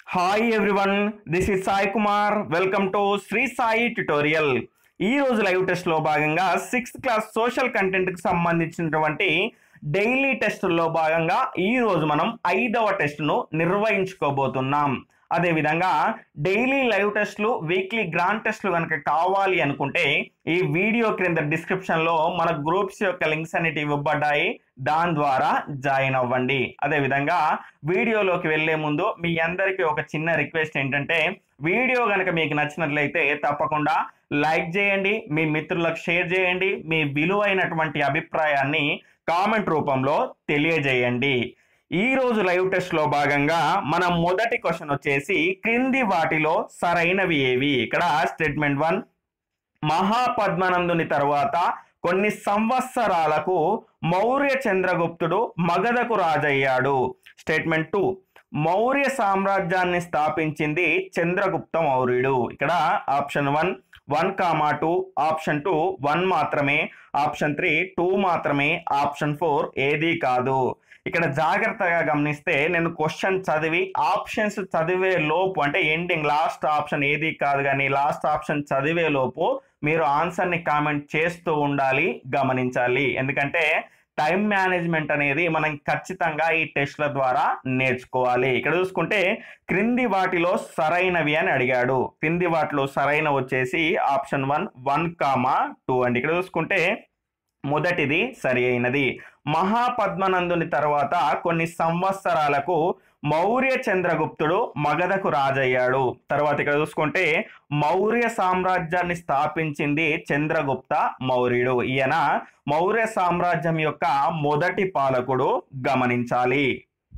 hi everyone this is Sai Kumar welcome to Sri Sai tutorial ఈ రోజు live test లో భాగంగా సిక్స్త్ క్లాస్ సోషల్ కంటెంట్ కి సంబంధించినటువంటి డైలీ టెస్టుల్లో భాగంగా ఈ రోజు మనం ఐదవ టెస్ట్ను నిర్వహించుకోబోతున్నాం అదేవిధంగా డైలీ లైవ్ టెస్ట్లు వీక్లీ గ్రాండ్ టెస్ట్లు కనుక కావాలి అనుకుంటే ఈ వీడియో క్రింద డిస్క్రిప్షన్ లో మన గ్రూప్స్ యొక్క లింక్స్ అనేటివి ఇవ్వబడ్డాయి దాని ద్వారా జాయిన్ అవ్వండి అదేవిధంగా వీడియోలోకి వెళ్లే ముందు మీ అందరికీ ఒక చిన్న రిక్వెస్ట్ ఏంటంటే వీడియో కనుక మీకు నచ్చినట్లయితే తప్పకుండా లైక్ చేయండి మీ మిత్రులకు షేర్ చేయండి మీ విలువైనటువంటి అభిప్రాయాన్ని కామెంట్ రూపంలో తెలియజేయండి ఈ రోజు లైవ్ టెస్ట్ లో భాగంగా మన మొదటి క్వశ్చన్ వచ్చేసి క్రింది వాటిలో సరైనవి ఏవి ఇక్కడ స్టేట్మెంట్ వన్ మహాపద్మనందుని తరువాత కొన్ని సంవత్సరాలకు మౌర్య చంద్రగుప్తుడు మగధకు రాజయ్యాడు స్టేట్మెంట్ టూ మౌర్య సామ్రాజ్యాన్ని స్థాపించింది చంద్రగుప్త మౌర్యుడు ఇక్కడ option one one comma two option two one మాత్రమే ఆప్షన్ త్రీ టూ మాత్రమే ఆప్షన్ ఫోర్ ఏది కాదు ఇక్కడ జాగ్రత్తగా గమనిస్తే నేను క్వశ్చన్ చదివి ఆప్షన్స్ చదివే లోపు అంటే ఎండింగ్ లాస్ట్ ఆప్షన్ ఏది కాదు కానీ లాస్ట్ ఆప్షన్ చదివే లోపు మీరు ఆన్సర్ని కామెంట్ చేస్తూ ఉండాలి గమనించాలి ఎందుకంటే టైం మేనేజ్మెంట్ అనేది మనం ఖచ్చితంగా ఈ టెస్ట్ల ద్వారా నేర్చుకోవాలి ఇక్కడ చూసుకుంటే క్రింది వాటిలో సరైనవి అని అడిగాడు క్రింది వాటిలో సరైన వచ్చేసి option one one comma two అండి ఇక్కడ చూసుకుంటే మొదటిది సరి అయినది మహాపద్మనందుని తర్వాత కొన్ని సంవత్సరాలకు మౌర్య చంద్రగుప్తుడు మగధకు రాజయ్యాడు తర్వాత ఇక్కడ చూసుకుంటే మౌర్య సామ్రాజ్యాన్ని స్థాపించింది చంద్రగుప్త మౌర్యుడు ఈయన మౌర్య సామ్రాజ్యం యొక్క మొదటి పాలకుడు గమనించాలి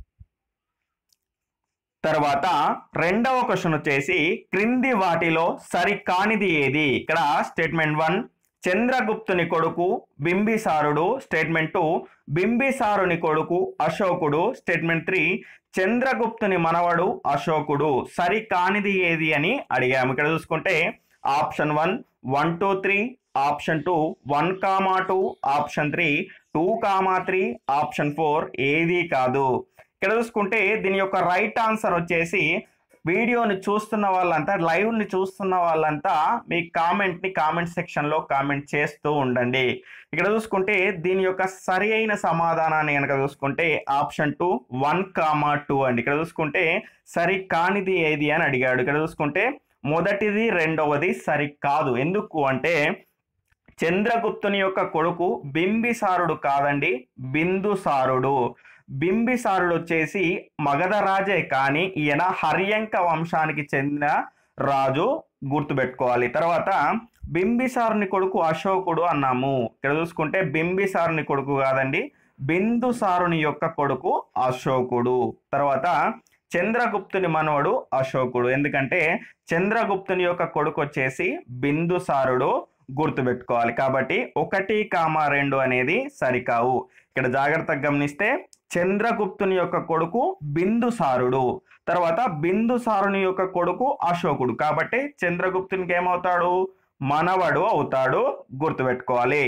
తర్వాత రెండవ క్వశ్చన్ వచ్చేసి క్రింది వాటిలో సరికానిది ఏది ఇక్కడ స్టేట్మెంట్ వన్ చంద్రగుప్తుని కొడుకు బింబిసారుడు స్టేట్మెంట్ టూ బింబిసారుని కొడుకు అశోకుడు స్టేట్మెంట్ త్రీ చంద్రగుప్తుని మనవడు అశోకుడు సరికానిది ఏది అని అడిగాము ఇక్కడ చూసుకుంటే option one one two three option two one comma two option three two comma three option four ఏది కాదు ఇక్కడ చూసుకుంటే దీని యొక్క రైట్ ఆన్సర్ వచ్చేసి వీడియోని చూస్తున్న వాళ్ళంతా లైవ్ని చూస్తున్న వాళ్ళంతా మీ కామెంట్ని కామెంట్ సెక్షన్లో కామెంట్ చేస్తూ ఉండండి ఇక్కడ చూసుకుంటే దీని యొక్క సరి అయిన సమాధానాన్ని కనుక చూసుకుంటే option two one comma two అండి ఇక్కడ చూసుకుంటే సరి కానిది ఏది అని అడిగాడు ఇక్కడ చూసుకుంటే మొదటిది రెండవది సరి కాదు ఎందుకు అంటే చంద్రగుప్తుని యొక్క కొడుకు బింబిసారుడు కాదండి బిందుసారుడు బింబిసారుడు వచ్చేసి మగధ రాజే కానీ ఈయన హర్యంక వంశానికి చెందిన రాజు గుర్తుపెట్టుకోవాలి తర్వాత బింబిసారుని కొడుకు అశోకుడు అన్నాము ఇక్కడ చూసుకుంటే బింబిసారుని కొడుకు కాదండి బిందుసారుని యొక్క కొడుకు అశోకుడు తర్వాత చంద్రగుప్తుని మనవడు అశోకుడు ఎందుకంటే చంద్రగుప్తుని యొక్క కొడుకు వచ్చేసి బిందుసారుడు గుర్తుపెట్టుకోవాలి కాబట్టి ఒకటి కామా రెండు అనేది సరికావు ఇక్కడ జాగ్రత్తగా గమనిస్తే చంద్రగుప్తుని యొక్క కొడుకు బిందుసారుడు తర్వాత బిందుసారుని యొక్క కొడుకు అశోకుడు కాబట్టి చంద్రగుప్తునికి ఏమవుతాడు మనవడు అవుతాడు గుర్తుపెట్టుకోవాలి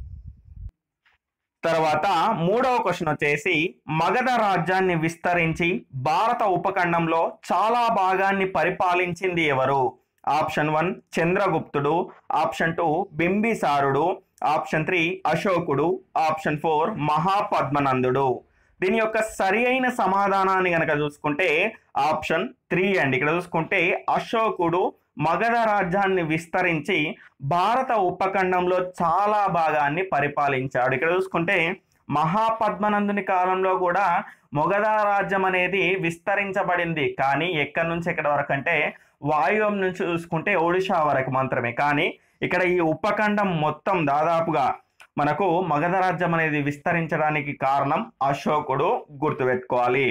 తర్వాత మూడవ క్వశ్చన్ వచ్చేసి మగధ రాజ్యాన్ని విస్తరించి భారత ఉపఖండంలో చాలా భాగాన్ని పరిపాలించింది ఎవరు ఆప్షన్ వన్ చంద్రగుప్తుడు ఆప్షన్ టూ బింబిసారుడు ఆప్షన్ త్రీ అశోకుడు ఆప్షన్ ఫోర్ మహాపద్మనందుడు దీని యొక్క సరి అయిన సమాధానాన్ని కనుక చూసుకుంటే ఆప్షన్ త్రీ అండి ఇక్కడ చూసుకుంటే అశోకుడు మగధ రాజ్యాన్ని విస్తరించి భారత ఉపఖండంలో చాలా భాగాన్ని పరిపాలించాడు ఇక్కడ చూసుకుంటే మహాపద్మనందుని కాలంలో కూడా మొగధ రాజ్యం అనేది విస్తరించబడింది కానీ ఎక్కడి నుంచి ఎక్కడి వరకు అంటే వాయువ్యం నుంచి చూసుకుంటే ఒడిషా వరకు మాత్రమే కానీ ఇక్కడ ఈ ఉపఖండం మొత్తం దాదాపుగా మనకు మగధ రాజ్యం అనేది విస్తరించడానికి కారణం అశోకుడు గుర్తుపెట్టుకోవాలి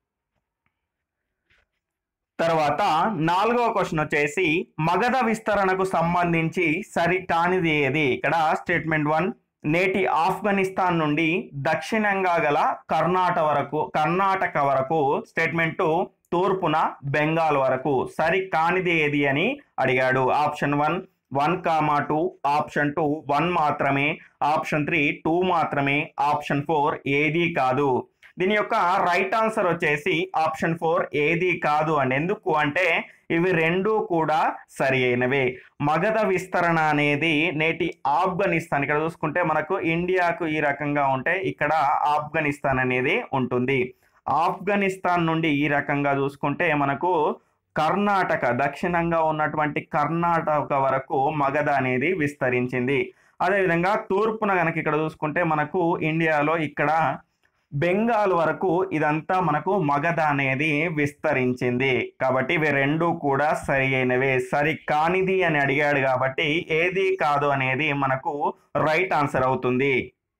తర్వాత నాలుగవ క్వశ్చన్ వచ్చేసి మగధ విస్తరణకు సంబంధించి సరికానిది ఏది ఇక్కడ స్టేట్మెంట్ వన్ నేటి ఆఫ్ఘనిస్తాన్ నుండి దక్షిణంగా గల కర్ణాటక వరకు కర్ణాటక వరకు స్టేట్మెంట్ టూ తూర్పున బెంగాల్ వరకు సరి కానిది ఏది అని అడిగాడు option one one comma two option two one మాత్రమే ఆప్షన్ త్రీ టూ మాత్రమే ఆప్షన్ ఫోర్ ఏది కాదు దీని యొక్క రైట్ ఆన్సర్ వచ్చేసి ఆప్షన్ ఫోర్ ఏది కాదు అండి ఎందుకు అంటే ఇవి రెండు కూడా సరి అయినవే మగధ విస్తరణ అనేది నేటి ఆఫ్ఘనిస్తాన్ ఇక్కడ చూసుకుంటే మనకు ఇండియాకు ఈ రకంగా ఉంటే ఇక్కడ ఆఫ్ఘనిస్తాన్ అనేది ఉంటుంది ఆఫ్ఘనిస్తాన్ నుండి ఈ రకంగా చూసుకుంటే మనకు కర్ణాటక దక్షిణంగా ఉన్నటువంటి కర్ణాటక వరకు మగధ అనేది విస్తరించింది అదేవిధంగా తూర్పున కనుక ఇక్కడ చూసుకుంటే మనకు ఇండియాలో ఇక్కడ బెంగాల్ వరకు ఇదంతా మనకు మగధ అనేది విస్తరించింది కాబట్టి ఇవి రెండు కూడా సరి అయినవే సరి కానిది అని అడిగాడు కాబట్టి ఏది కాదు అనేది మనకు రైట్ ఆన్సర్ అవుతుంది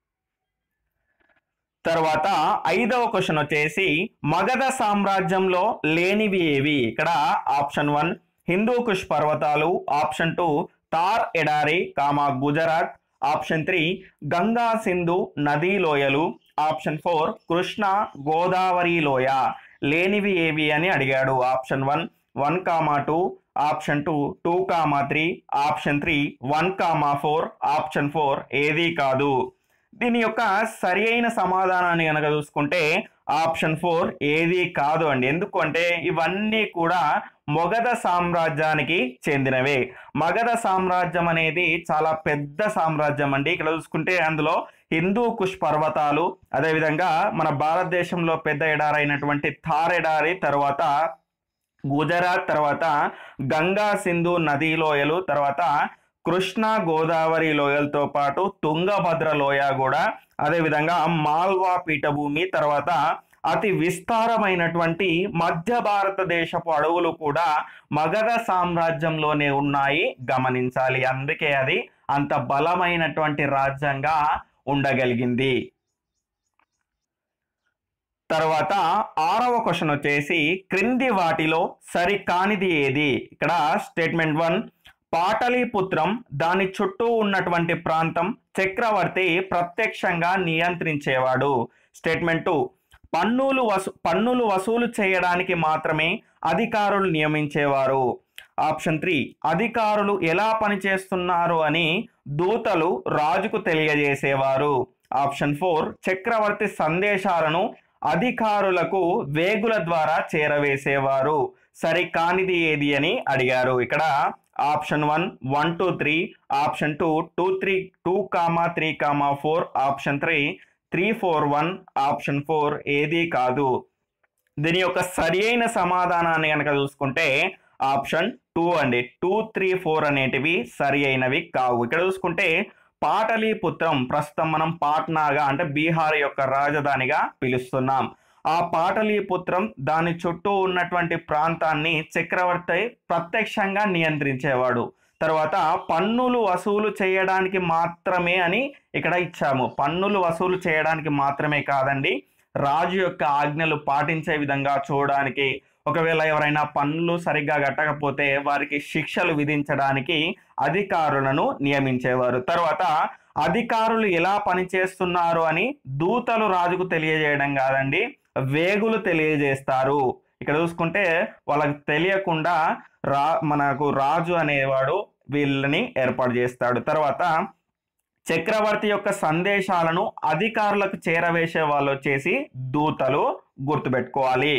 తర్వాత ఐదవ క్వశ్చన్ వచ్చేసి మగధ సామ్రాజ్యంలో లేనివి ఏవి ఇక్కడ ఆప్షన్ వన్ హిందూ కుష్ పర్వతాలు ఆప్షన్ టూ తార్ ఎడారి comma Gujarat option three Ganga Sindhu నదీ లోయలు ఆప్షన్ ఫోర్ కృష్ణ గోదావరి లోయ లేనివి ఏవి అని అడిగాడు option one one comma two option two two comma three option three one comma four option four ఏది కాదు దీని యొక్క సరి అయిన సమాధానాన్ని కనుక చూసుకుంటే ఆప్షన్ ఫోర్ ఏది కాదు అండి ఎందుకు అంటే ఇవన్నీ కూడా మొగధ సామ్రాజ్యానికి చెందినవే మగధ సామ్రాజ్యం అనేది చాలా పెద్ద సామ్రాజ్యం అండి ఇక్కడ చూసుకుంటే అందులో హిందూ కుష్ పర్వతాలు అదేవిధంగా మన భారతదేశంలో పెద్ద ఎడారైనటువంటి థార్ ఎడారి తర్వాత గుజరాత్ తర్వాత గంగా సింధు నదీ లోయలు తర్వాత కృష్ణా గోదావరి లోయలతో పాటు తుంగభద్ర లోయ కూడా అదేవిధంగా మాల్వా పీఠభూమి తర్వాత అతి విస్తారమైనటువంటి మధ్య భారతదేశపు అడవులు కూడా మగధ సామ్రాజ్యంలోనే ఉన్నాయి గమనించాలి అందుకే అది అంత బలమైనటువంటి రాజ్యంగా ఉండగలిగింది తర్వాత ఆరవ క్వశ్చన్ వచ్చేసి క్రింది వాటిలో సరి కానిది ఏది ఇక్కడ స్టేట్మెంట్ వన్ పాటలీపుత్రం దాని చుట్టూ ఉన్నటువంటి ప్రాంతం చక్రవర్తి ప్రత్యక్షంగా నియంత్రించేవాడు స్టేట్మెంట్ టూ పన్నులు వసు పన్నులు వసూలు చేయడానికి మాత్రమే అధికారులు నియమించేవారు ఆప్షన్ త్రీ అధికారులు ఎలా పనిచేస్తున్నారు అని దూతలు రాజుకు తెలియజేసేవారు ఆప్షన్ ఫోర్ చక్రవర్తి సందేశాలను అధికారులకు వేగుల ద్వారా చేరవేసేవారు సరి కానిది ఏది అని అడిగారు ఇక్కడ option one one two three option two two three two comma three comma four option three three four one option four ఏది కాదు దీని యొక్క సరి అయిన సమాధానాన్ని కనుక చూసుకుంటే ఆప్షన్ టూ అండి టూ త్రీ ఫోర్ అనేటివి సరి అయినవి కావు ఇక్కడ చూసుకుంటే పాటలీపుత్రం ప్రస్తుతం మనం పాట్నాగా అంటే బీహార్ యొక్క రాజధానిగా పిలుస్తున్నాం ఆ పాటలీపుత్రం దాని చుట్టూ ఉన్నటువంటి ప్రాంతాన్ని చక్రవర్తి ప్రత్యక్షంగా నియంత్రించేవాడు తర్వాత పన్నులు వసూలు చేయడానికి మాత్రమే అని ఇక్కడ ఇచ్చాము పన్నులు వసూలు చేయడానికి మాత్రమే కాదండి రాజు యొక్క ఆజ్ఞలు పాటించే విధంగా చూడడానికి ఒకవేళ ఎవరైనా పన్నులు సరిగ్గా కట్టకపోతే వారికి శిక్షలు విధించడానికి అధికారులను నియమించేవారు తర్వాత అధికారులు ఎలా పనిచేస్తున్నారు అని దూతలు రాజుకు తెలియజేయడం కాదండి వేగులు తెలియజేస్తారు ఇక్కడ చూసుకుంటే వాళ్ళకి తెలియకుండా రా మనకు రాజు అనేవాడు వీళ్ళని ఏర్పాటు చేస్తాడు తర్వాత చక్రవర్తి యొక్క సందేశాలను అధికారులకు చేరవేసే వాళ్ళు వచ్చేసి దూతలు గుర్తుపెట్టుకోవాలి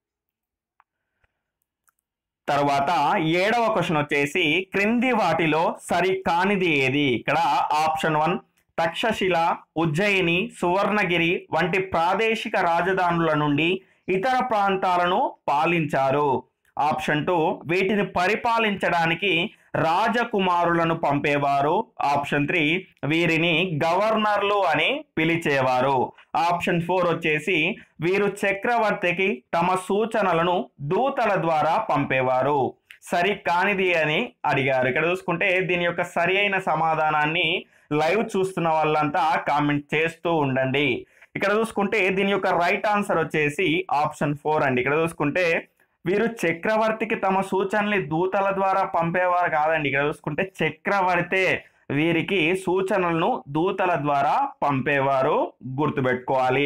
తర్వాత ఏడవ క్వశ్చన్ వచ్చేసి క్రింది వాటిలో సరి కానిది ఏది ఇక్కడ ఆప్షన్ వన్ తక్షశిల ఉజ్జయిని సువర్ణగిరి వంటి ప్రాదేశిక రాజధానుల నుండి ఇతర ప్రాంతాలను పాలించారు ఆప్షన్ టూ వీటిని పరిపాలించడానికి రాజకుమారులను పంపేవారు ఆప్షన్ త్రీ వీరిని గవర్నర్లు అని పిలిచేవారు ఆప్షన్ ఫోర్ వచ్చేసి వీరు చక్రవర్తికి తమ సూచనలను దూతల ద్వారా పంపేవారు సరి కానిది అని అడిగారు ఇక్కడ చూసుకుంటే దీని యొక్క సరి అయిన సమాధానాన్ని లైవ్ చూస్తున్న వాళ్ళంతా కామెంట్ చేస్తూ ఉండండి ఇక్కడ చూసుకుంటే దీని యొక్క రైట్ ఆన్సర్ వచ్చేసి ఆప్షన్ ఫోర్ అండి ఇక్కడ చూసుకుంటే వీరు చక్రవర్తికి తమ సూచనలు దూతల ద్వారా పంపేవారు కాదండి ఇక్కడ చూసుకుంటే చక్రవర్తే వీరికి సూచనలను దూతల ద్వారా పంపేవారు గుర్తుపెట్టుకోవాలి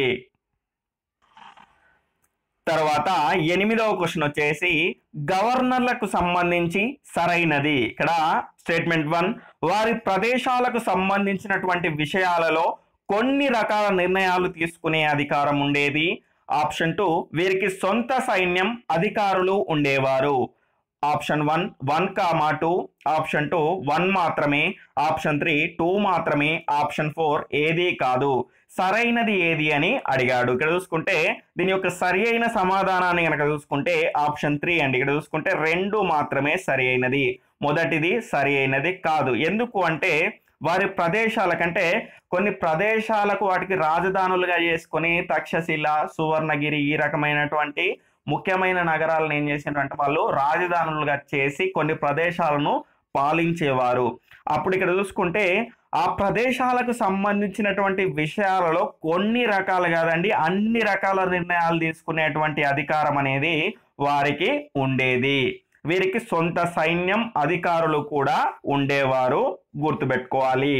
తర్వాత ఎనిమిదవ క్వశ్చన్ వచ్చేసి గవర్నర్లకు సంబంధించి సరైనది ఇక్కడ స్టేట్మెంట్ వన్ వారి ప్రదేశాలకు సంబంధించినటువంటి విషయాలలో కొన్ని రకాల నిర్ణయాలు తీసుకునే అధికారం ఉండేది ఆప్షన్ టూ వీరికి సొంత సైన్యం అధికారులు ఉండేవారు option one one comma two option two one మాత్రమే ఆప్షన్ త్రీ టూ మాత్రమే ఆప్షన్ ఫోర్ ఏది కాదు సరైనది ఏది అని అడిగాడు ఇక్కడ చూసుకుంటే దీని యొక్క సరి అయిన సమాధానాన్ని కనుక చూసుకుంటే ఆప్షన్ త్రీ అండి ఇక్కడ చూసుకుంటే రెండు మాత్రమే సరి అయినది మొదటిది సరి అయినది కాదు ఎందుకు అంటే వారి ప్రదేశాల కంటే కొన్ని ప్రదేశాలకు వాటికి రాజధానులుగా చేసుకొని తక్షశిల సువర్ణగిరి ఈ రకమైనటువంటి ముఖ్యమైన నగరాలను ఏం చేసినటువంటి వాళ్ళు రాజధానులుగా చేసి కొన్ని ప్రదేశాలను పాలించేవారు అప్పుడు ఇక్కడ చూసుకుంటే ఆ ప్రదేశాలకు సంబంధించినటువంటి విషయాలలో కొన్ని రకాలు కాదండి అన్ని రకాల నిర్ణయాలు తీసుకునేటువంటి అధికారం అనేది వారికి ఉండేది వీరికి సొంత సైన్యం అధికారులు కూడా ఉండేవారు గుర్తుపెట్టుకోవాలి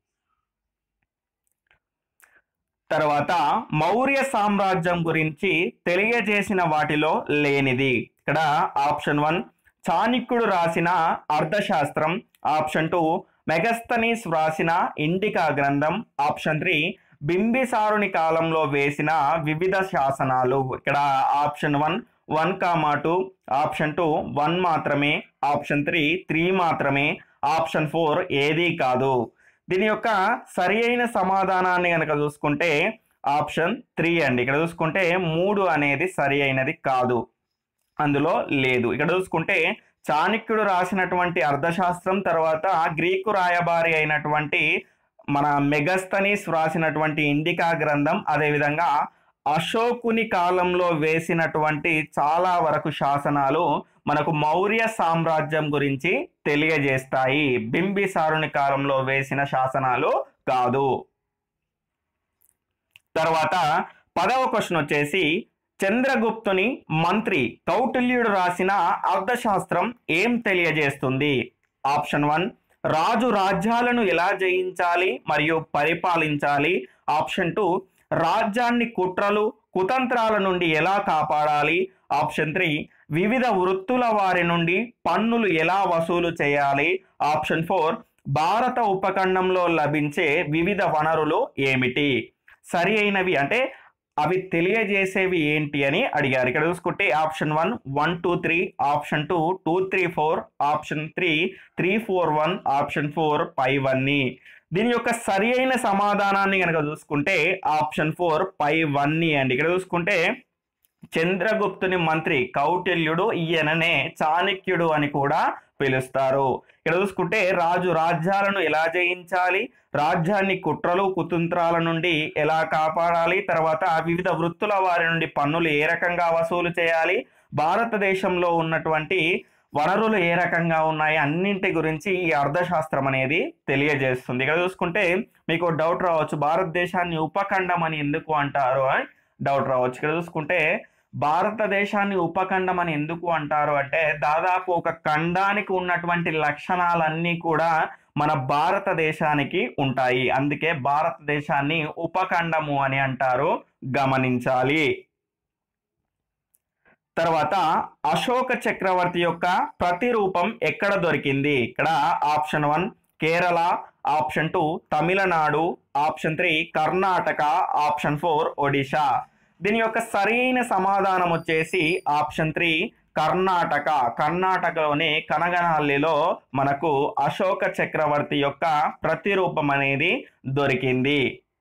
తర్వాత మౌర్య సామ్రాజ్యం గురించి తెలియజేసిన వాటిలో లేనిది ఇక్కడ ఆప్షన్ వన్ చాణక్యుడు రాసిన అర్థశాస్త్రం ఆప్షన్ టూ మెగస్తనీస్ వ్రాసిన ఇండికా గ్రంథం ఆప్షన్ త్రీ బింబిసారుని కాలంలో వేసిన వివిధ శాసనాలు ఇక్కడ option one one comma two option two one మాత్రమే ఆప్షన్ త్రీ త్రీ మాత్రమే ఆప్షన్ ఫోర్ ఏదీ కాదు దీని యొక్క సరి అయిన సమాధానాన్ని కనుక చూసుకుంటే ఆప్షన్ త్రీ అండి ఇక్కడ చూసుకుంటే మూడు అనేది సరి అయినది కాదు అందులో లేదు ఇక్కడ చూసుకుంటే చాణక్యుడు రాసినటువంటి అర్థశాస్త్రం తర్వాత గ్రీకు రాయబారి అయినటువంటి మన మెగస్తనీస్ వ్రాసినటువంటి ఇండికా గ్రంథం అదేవిధంగా అశోకుని కాలంలో వేసినటువంటి చాలా వరకు శాసనాలు మనకు మౌర్య సామ్రాజ్యం గురించి తెలియజేస్తాయి బింబిసారుని కాలంలో వేసిన శాసనాలు కాదు తర్వాత పదవ క్వశ్చన్ వచ్చేసి చంద్రగుప్తుని మంత్రి కౌటిల్యుడు రాసిన అర్థశాస్త్రం ఏం తెలియజేస్తుంది ఆప్షన్ వన్ రాజు రాజ్యాలను ఎలా జయించాలి మరియు పరిపాలించాలి ఆప్షన్ టూ రాజ్యాన్ని కుట్రలు కుతంత్రాల నుండి ఎలా కాపాడాలి ఆప్షన్ త్రీ వివిధ వృత్తుల వారి నుండి పన్నులు ఎలా వసూలు చేయాలి ఆప్షన్ ఫోర్ భారత ఉపఖండంలో లభించే వివిధ వనరులు ఏమిటి సరి అయినవి అంటే అవి తెలియజేసేవి ఏంటి అని అడిగారు ఇక్కడ చూసుకుంటే option one one two three option two two three four option three three four one option four పై వన్ని దీని యొక్క సరి అయిన సమాధానాన్ని కనుక చూసుకుంటే ఆప్షన్ ఫోర్ పై వన్ని అండి ఇక్కడ చూసుకుంటే చంద్రగుప్తుని మంత్రి కౌటిల్యుడు ఈయననే చాణక్యుడు అని కూడా పిలుస్తారు ఇక్కడ చూసుకుంటే రాజు రాజ్యాలను ఎలా జయించాలి రాజ్యాన్ని కుట్రలు కుతంత్రాల నుండి ఎలా కాపాడాలి తర్వాత వివిధ వృత్తుల వారి నుండి పన్నులు ఏ రకంగా వసూలు చేయాలి భారతదేశంలో ఉన్నటువంటి వనరులు ఏ రకంగా ఉన్నాయి అన్నింటి గురించి ఈ అర్థశాస్త్రం అనేది తెలియజేస్తుంది ఇక్కడ చూసుకుంటే మీకు డౌట్ రావచ్చు భారతదేశాన్ని ఉపఖండం అని ఎందుకు అంటారు అని డౌట్ రావచ్చు ఇక్కడ చూసుకుంటే భారతదేశాన్ని ఉపఖండం అని ఎందుకు అంటారు అంటే దాదాపు ఒక ఖండానికి ఉన్నటువంటి లక్షణాలన్నీ కూడా మన భారతదేశానికి ఉంటాయి అందుకే భారతదేశాన్ని ఉపఖండము అని అంటారు గమనించాలి తర్వాత అశోక చక్రవర్తి యొక్క ప్రతిరూపం ఎక్కడ దొరికింది ఇక్కడ option one Kerala option two Tamil Nadu option three Karnataka option four Odisha దీని యొక్క సరైన సమాధానం వచ్చేసి ఆప్షన్ త్రీ కర్ణాటక కర్ణాటకలోని కనగనహల్లిలో మనకు అశోక చక్రవర్తి యొక్క ప్రతిరూపం అనేది దొరికింది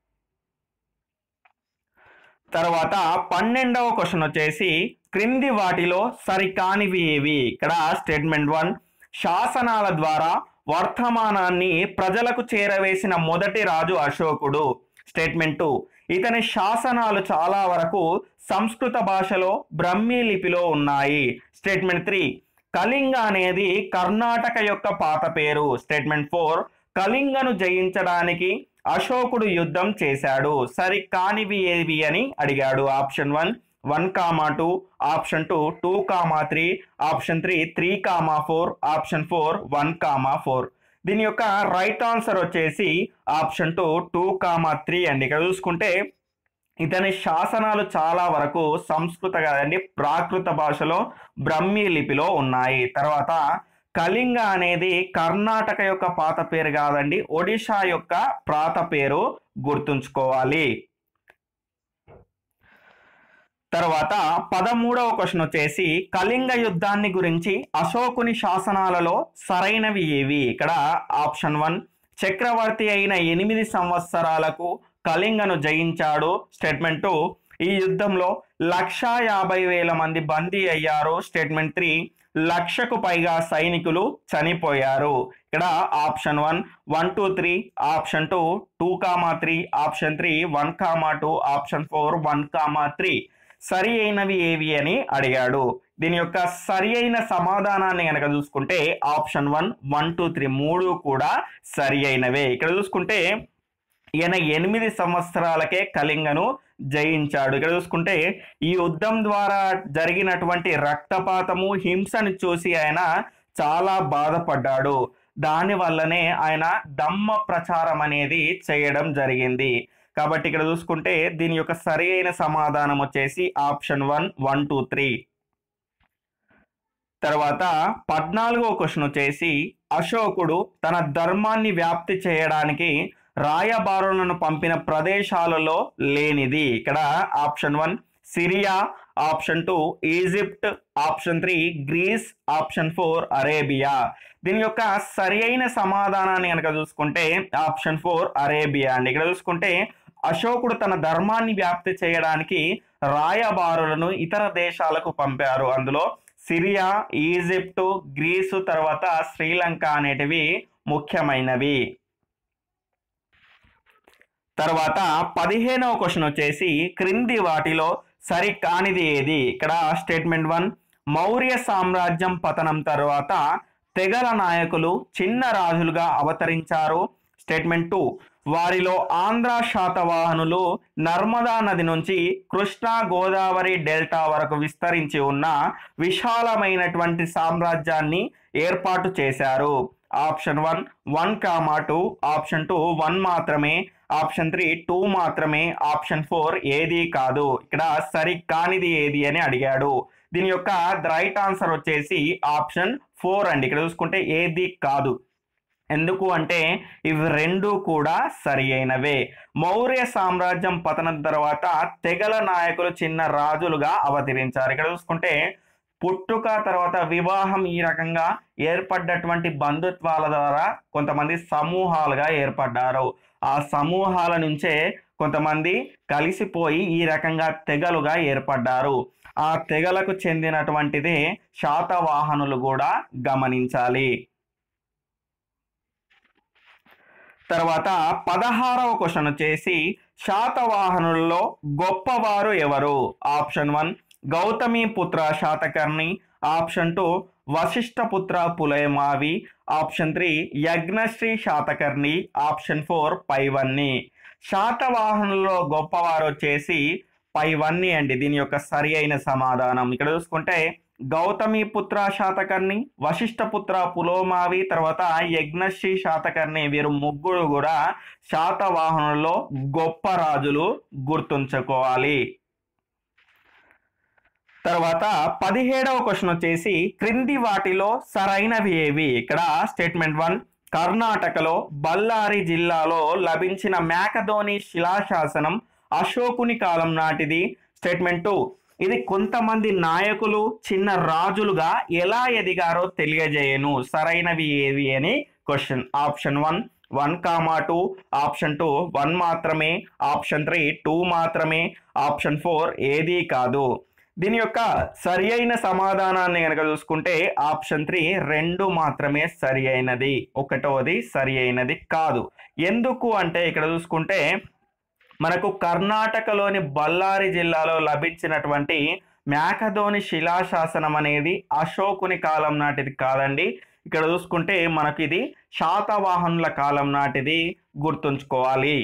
తర్వాత పన్నెండవ క్వశ్చన్ వచ్చేసి క్రింది వాటిలో సరికానివి ఏవి ఇక్కడ స్టేట్మెంట్ వన్ శాసనాల ద్వారా వర్తమానాన్ని ప్రజలకు చేరవేసిన మొదటి రాజు అశోకుడు స్టేట్మెంట్ టూ ఇతని శాసనాలు చాలా వరకు సంస్కృత భాషలో బ్రహ్మీ లిపిలో ఉన్నాయి స్టేట్మెంట్ త్రీ కళింగ అనేది కర్ణాటక యొక్క పాత పేరు స్టేట్మెంట్ ఫోర్ కళింగను జయించడానికి అశోకుడు యుద్ధం చేశాడు సరి కానివి ఏవి అని అడిగాడు option one one comma two option two two comma three option three three comma four option four one comma four దీని యొక్క రైట్ ఆన్సర్ వచ్చేసి option two two comma three అండి ఇక్కడ చూసుకుంటే ఇతని శాసనాలు చాలా వరకు సంస్కృత కాదండి ప్రాకృత భాషలో బ్రహ్మీ లిపిలో ఉన్నాయి తర్వాత కళింగ అనేది కర్ణాటక యొక్క పాత పేరు కాదండి ఒడిషా యొక్క ప్రాత పేరు గుర్తుంచుకోవాలి తర్వాత పదమూడవ క్వశ్చన్ వచ్చేసి కళింగ యుద్ధాన్ని గురించి అశోకుని శాసనాలలో సరైనవి ఏవి ఇక్కడ ఆప్షన్ వన్ చక్రవర్తి అయిన ఎనిమిది సంవత్సరాలకు కళింగను జయించాడు స్టేట్మెంట్ టూ ఈ యుద్ధంలో లక్షా యాభై వేల మంది బందీ అయ్యారు స్టేట్మెంట్ త్రీ లక్షకు పైగా సైనికులు చనిపోయారు ఇక్కడ option one one two three option two two comma three option three one comma two option four one comma three సరి అయినవి ఏవి అని అడిగాడు దీని యొక్క సరి అయిన సమాధానాన్ని కనుక చూసుకుంటే option one one two three మూడు కూడా సరి అయినవే ఇక్కడ చూసుకుంటే ఈయన ఎనిమిది సంవత్సరాలకే కళింగను జయించాడు ఇక్కడ చూసుకుంటే ఈ యుద్ధం ద్వారా జరిగినటువంటి రక్తపాతము హింసను చూసి ఆయన చాలా బాధపడ్డాడు దాని వల్లనే ఆయన దమ్మ ప్రచారం అనేది చేయడం జరిగింది కాబట్టి ఇక్కడ చూసుకుంటే దీని యొక్క సరి అయిన సమాధానం వచ్చేసి option one one two three తర్వాత పద్నాలుగో క్వశ్చన్ వచ్చేసి అశోకుడు తన ధర్మాన్ని వ్యాప్తి చేయడానికి రాయబారులను పంపిన ప్రదేశాలలో లేనిది ఇక్కడ option one Syria option two Egypt option three Greece option four Arabia దీని యొక్క సరి అయిన సమాధానాన్ని కనుక చూసుకుంటే ఆప్షన్ ఫోర్ అరేబియా అండి ఇక్కడ చూసుకుంటే అశోకుడు తన ధర్మాన్ని వ్యాప్తి చేయడానికి రాయబారులను ఇతర దేశాలకు పంపారు అందులో సిరియా ఈజిప్టు గ్రీసు తర్వాత శ్రీలంక అనేటివి ముఖ్యమైనవి తర్వాత పదిహేనవ క్వశ్చన్ వచ్చేసి క్రింది వాటిలో సరి కానిది ఏది ఇక్కడ స్టేట్మెంట్ వన్ మౌర్య సామ్రాజ్యం పతనం తర్వాత తెగల నాయకులు చిన్న రాజులుగా అవతరించారు స్టేట్మెంట్ టూ వారిలో ఆంధ్ర శాతవాహనులు నర్మదా నది నుంచి కృష్ణా గోదావరి డెల్టా వరకు విస్తరించి ఉన్న విశాలమైనటువంటి సామ్రాజ్యాన్ని ఏర్పాటు చేశారు option one one comma two option two one మాత్రమే ఆప్షన్ త్రీ టూ మాత్రమే ఆప్షన్ ఫోర్ ఏది కాదు ఇక్కడ సరి కానిది ఏది అని అడిగాడు దీని యొక్క రైట్ ఆన్సర్ వచ్చేసి ఆప్షన్ ఫోర్ అండి ఇక్కడ చూసుకుంటే ఏది కాదు ఎందుకు అంటే ఇవి రెండు కూడా సరి అయినవే మౌర్య సామ్రాజ్యం పతనం తర్వాత తెగల నాయకులు చిన్న రాజులుగా అవతరించారు ఇక్కడ చూసుకుంటే పుట్టుక తర్వాత వివాహం ఈ రకంగా ఏర్పడ్డటువంటి బంధుత్వాల ద్వారా కొంతమంది సమూహాలుగా ఏర్పడ్డారు ఆ సమూహాల నుంచే కొంతమంది కలిసిపోయి ఈ రకంగా తెగలుగా ఏర్పడ్డారు ఆ తెగలకు చెందినటువంటిదే శాతవాహనులు కూడా గమనించాలి తర్వాత పదహారవ క్వశ్చన్ వచ్చేసి శాతవాహనుల్లో గొప్పవారు ఎవరు option one Gautami Putra Satakarni option two Vasishthaputra Pulumavi option three Yajnasri Satakarni option four పైవన్ని శాతవాహనుల్లో గొప్పవారు వచ్చేసి పైవన్ని అండి దీని యొక్క సరి అయిన సమాధానం ఇక్కడ చూసుకుంటే గౌతమి పుత్ర శాతకర్ణి వశిష్ఠపుత్ర పులోమావి తర్వాత యజ్ఞశ్రీ శాతకర్ణి వీరు ముగ్గురు కూడా శాతవాహనుల్లో గొప్ప రాజులు గుర్తుంచుకోవాలి తర్వాత పదిహేడవ క్వశ్చన్ వచ్చేసి క్రింది వాటిలో సరైనవి ఏవి ఇక్కడ స్టేట్మెంట్ వన్ కర్ణాటకలో బళ్ళారి జిల్లాలో లభించిన మేకధోని శిలాశాసనం అశోకుని కాలం నాటిది స్టేట్మెంట్ టూ ఇది కొంతమంది నాయకులు చిన్న రాజులుగా ఎలా ఎదిగారో తెలియజేయను సరైనవి ఏవి అని question option one one comma two option two one మాత్రమే ఆప్షన్ త్రీ టూ మాత్రమే ఆప్షన్ ఫోర్ ఏదీ కాదు దీని యొక్క సరి అయిన సమాధానాన్ని కనుక చూసుకుంటే ఆప్షన్ త్రీ రెండు మాత్రమే సరి అయినది ఒకటవది సరి అయినది కాదు ఎందుకు అంటే ఇక్కడ చూసుకుంటే మనకు కర్ణాటకలోని బళ్ళారి జిల్లాలో లభించినటువంటి మేకధోని శిలాశాసనం అనేది అశోకుని కాలం నాటిది కాదండి ఇక్కడ చూసుకుంటే మనకి ఇది శాతవాహనుల కాలం నాటిది గుర్తుంచుకోవాలి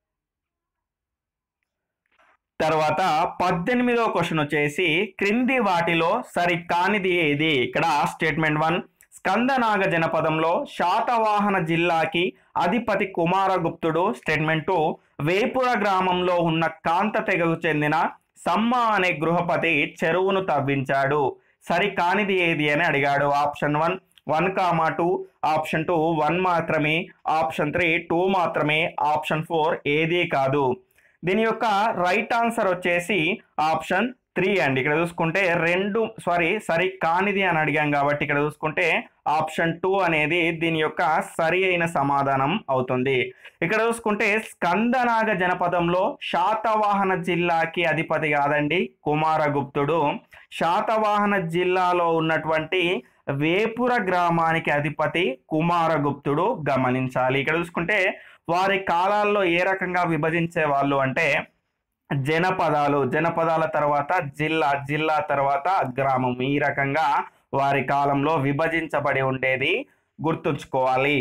తర్వాత పద్దెనిమిదో క్వశ్చన్ వచ్చేసి క్రింది వాటిలో సరి కానిది ఏది ఇక్కడ స్టేట్మెంట్ వన్ స్కందనాగ జనపదంలో శాతవాహన జిల్లాకి అధిపతి కుమారగుప్తుడు స్టేట్మెంట్ టూ వేపుర గ్రామంలో ఉన్న కాంత తెగకు చెందిన సమ్మ అనే గృహపతి చెరువును తవ్వించాడు సరి కానిది ఏది అని అడిగాడు option one one comma two option two one మాత్రమే ఆప్షన్ త్రీ టూ మాత్రమే ఆప్షన్ ఫోర్ ఏదీ కాదు దీని యొక్క రైట్ ఆన్సర్ వచ్చేసి ఆప్షన్ త్రీ అండి ఇక్కడ చూసుకుంటే రెండు సారీ సరి కానిది అని అడిగాం కాబట్టి ఇక్కడ చూసుకుంటే ఆప్షన్ టూ అనేది దీని యొక్క సరి అయిన సమాధానం అవుతుంది ఇక్కడ చూసుకుంటే స్కందనాగ జనపదంలో శాతవాహన జిల్లాకి అధిపతి కాదండి కుమారగుప్తుడు శాతవాహన జిల్లాలో ఉన్నటువంటి వేపుర గ్రామానికి అధిపతి కుమారగుప్తుడు గమనించాలి ఇక్కడ చూసుకుంటే వారి కాలాల్లో ఏ రకంగా విభజించే వాళ్ళు అంటే జనపదాలు జనపదాల తర్వాత జిల్లా జిల్లా తర్వాత గ్రామం ఈ రకంగా వారి కాలంలో విభజించబడి ఉండేది గుర్తుంచుకోవాలి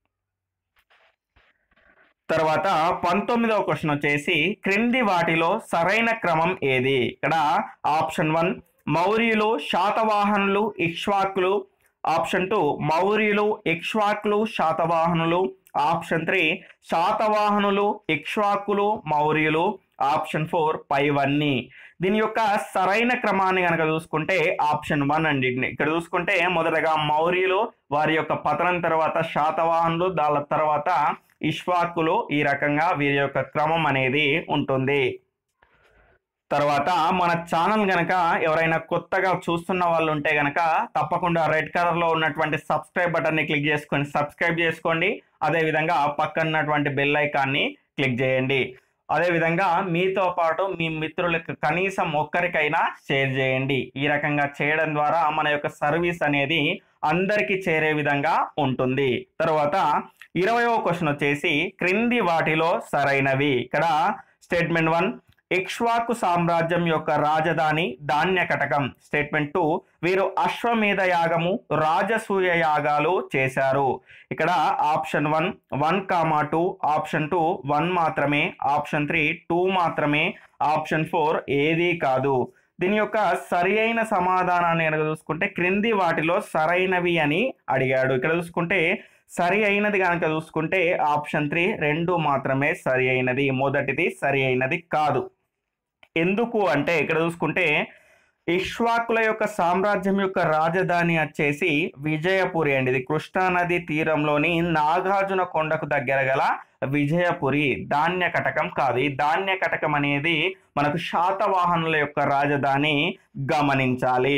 తర్వాత పంతొమ్మిదవ క్వశ్చన్ వచ్చేసి క్రింది వాటిలో సరైన క్రమం ఏది ఇక్కడ ఆప్షన్ వన్ మౌర్యులు శాతవాహనులు ఇక్ష్వాకులు ఆప్షన్ టూ మౌర్యులు ఇక్ష్వాకులు శాతవాహనులు ఆప్షన్ త్రీ శాతవాహనులు ఇక్ష్వాకులు మౌర్యులు ఆప్షన్ ఫోర్ పైవన్నీ దీని యొక్క సరైన క్రమాన్ని కనుక చూసుకుంటే ఆప్షన్ వన్ అండి ఇక్కడ చూసుకుంటే మొదటగా మౌర్యులు వారి యొక్క పతనం తర్వాత శాతవాహనులు దాని తర్వాత ఇష్వాకులు ఈ రకంగా వీరి యొక్క క్రమం అనేది ఉంటుంది తర్వాత మన ఛానల్ గనక ఎవరైనా కొత్తగా చూస్తున్న వాళ్ళు ఉంటే గనక తప్పకుండా రెడ్ కలర్ లో ఉన్నటువంటి సబ్స్క్రైబ్ బటన్ ని క్లిక్ చేసుకొని సబ్స్క్రైబ్ చేసుకోండి అదే విధంగా పక్కన ఉన్నటువంటి బెల్ ఐకాన్ని క్లిక్ చేయండి అదే విధంగా మీతో పాటు మీ మిత్రులకు కనీసం ఒక్కరికైనా షేర్ చేయండి ఈ రకంగా చేయడం ద్వారా మన యొక్క సర్వీస్ అనేది అందరికీ చేరే విధంగా ఉంటుంది తర్వాత ఇరవయో క్వశ్చన్ వచ్చేసి క్రింది వాటిలో సరైనవి ఇక్కడ స్టేట్మెంట్ వన్ ఇక్ష్వాకు సామ్రాజ్యం యొక్క రాజధాని ధాన్యకటకం స్టేట్మెంట్ టూ వీరు అశ్వమేధ యాగము రాజసూయ యాగాలు చేశారు ఇక్కడ option one one comma two option two one మాత్రమే ఆప్షన్ త్రీ టూ మాత్రమే ఆప్షన్ ఫోర్ ఏదీ కాదు దీని యొక్క సరి అయిన సమాధానాన్ని కనుక చూసుకుంటే క్రింది వాటిలో సరైనవి అని అడిగాడు ఇక్కడ చూసుకుంటే సరి అయినది కనుక చూసుకుంటే ఆప్షన్ త్రీ రెండు మాత్రమే సరి అయినది మొదటిది సరి అయినది కాదు ఎందుకు అంటే ఇక్కడ చూసుకుంటే ఇక్ష్వాకుల యొక్క సామ్రాజ్యం యొక్క రాజధాని వచ్చేసి విజయపురి అండి ఇది కృష్ణా నది తీరంలోని నాగార్జున కొండకు దగ్గర గల విజయపురి ధాన్య కటకం కాదు ఈ ధాన్య కటకం అనేది మనకు శాతవాహనుల యొక్క రాజధాని గమనించాలి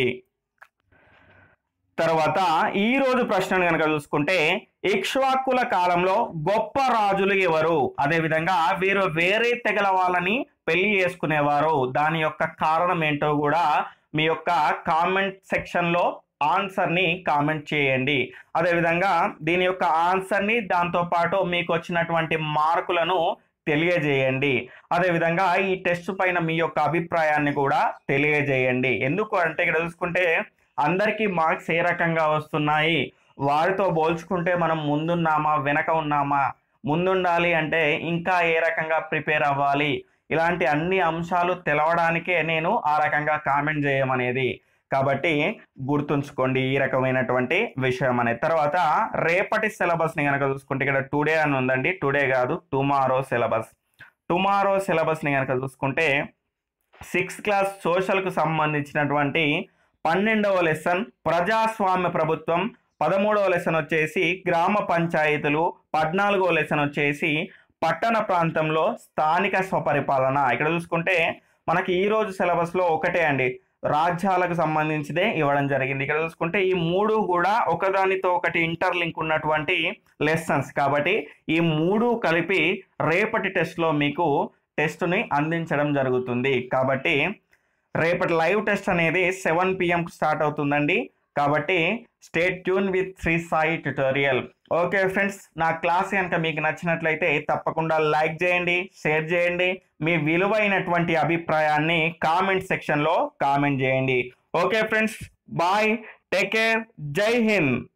తర్వాత ఈ రోజు ప్రశ్నను కనుక చూసుకుంటే ఇక్ష్వాకుల కాలంలో గొప్ప రాజులు ఎవరు అదే విధంగా వీరు వేరే తెగల వాళ్ళని పెళ్లి చేసుకునేవారు దాని యొక్క కారణం ఏంటో కూడా మీ యొక్క కామెంట్ సెక్షన్ లో ఆన్సర్ ని కామెంట్ చేయండి అదేవిధంగా దీని యొక్క ఆన్సర్ ని దాంతో పాటు మీకు వచ్చినటువంటి మార్కులను తెలియజేయండి అదేవిధంగా ఈ టెస్ట్ పైన మీ యొక్క అభిప్రాయాన్ని కూడా తెలియజేయండి ఎందుకు అంటే ఇక్కడ చూసుకుంటే అందరికీ మార్క్స్ ఏ రకంగా వస్తున్నాయి వారితో పోల్చుకుంటే మనం ముందున్నామా వెనక ఉన్నామా ముందుండాలి అంటే ఇంకా ఏ రకంగా ప్రిపేర్ అవ్వాలి ఇలాంటి అన్ని అంశాలు తెలవడానికే నేను ఆ రకంగా కామెంట్ చేయమనేది కాబట్టి గుర్తుంచుకోండి ఈ రకమైనటువంటి విషయం అనేది తర్వాత రేపటి సిలబస్ని కనుక చూసుకుంటే ఇక్కడ టుడే అని ఉందండి టుడే కాదు టుమారో సిలబస్ టుమారో సిలబస్ని కనుక చూసుకుంటే సిక్స్త్ క్లాస్ సోషల్కు సంబంధించినటువంటి పన్నెండవ లెసన్ ప్రజాస్వామ్య ప్రభుత్వం పదమూడవ లెసన్ వచ్చేసి గ్రామ పంచాయతీలు పద్నాలుగో లెసన్ వచ్చేసి పట్టణ ప్రాంతంలో స్థానిక స్వపరిపాలన ఇక్కడ చూసుకుంటే మనకి ఈ రోజు సిలబస్లో ఒకటే అండి రాజ్యాలకు సంబంధించిదే ఇవ్వడం జరిగింది ఇక్కడ చూసుకుంటే ఈ మూడు కూడా ఒకదానితో ఒకటి ఇంటర్లింక్ ఉన్నటువంటి లెసన్స్ కాబట్టి ఈ మూడు కలిపి రేపటి టెస్ట్లో మీకు టెస్ట్ని అందించడం జరుగుతుంది కాబట్టి రేపటి లైవ్ టెస్ట్ అనేది సెవెన్ పిఎంకి స్టార్ట్ అవుతుందండి కాబట్టి stay tune with Sri Sai tutorial okay friends నా క్లాస్ కనుక మీకు నచ్చినట్లయితే తప్పకుండా లైక్ చేయండి షేర్ చేయండి మీ విలువైనటువంటి అభిప్రాయాన్ని కామెంట్ సెక్షన్లో కామెంట్ చేయండి okay friends bye take care Jai Hind